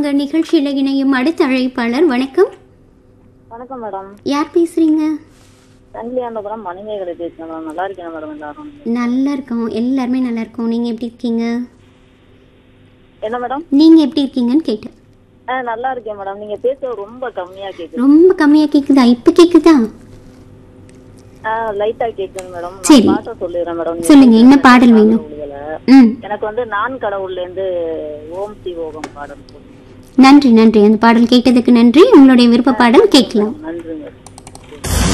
வாங்க நிகழ்ச்சியில இணையும் அடுத்த அழைப்பாளர் வணக்கம் வணக்கம் மேடம் யார் பேசுறீங்க சங்கிலியாண்டபுரம் மணிமேகலை பேசுறேன் மேடம் நல்லா இருக்கேன் மேடம் எல்லாரும் நல்லா இருக்கோம் எல்லாருமே நல்லா இருக்கோம் நீங்க எப்படி இருக்கீங்க என்ன மேடம் நீங்க எப்படி இருக்கீங்கன்னு கேட்டேன் ஆ நல்லா இருக்கேன் மேடம் நீங்க பேசுறது ரொம்ப கம்மியா கேக்குது ரொம்ப கம்மியா கேக்குதா இப்ப கேக்குதா ஆ லைட்டா கேக்குது மேடம் நான் சரி. பாட்ட சொல்லிடுறேன் மேடம் நீங்க சொல்லுங்க, என்ன பேசுறது பாடல் காதுல வேணும்? விழுகல. ம் எனக்கு வந்து நான் கடவுள்ல இருந்து ஓம் சி ஓகம் பாடல் சொல்லுங்க. நன்றி நன்றி அந்த பாடல் கேட்டதுக்கு நன்றி உங்களுடைய விருப்ப பாடல் கேட்கலாம் நன்றி மேடம்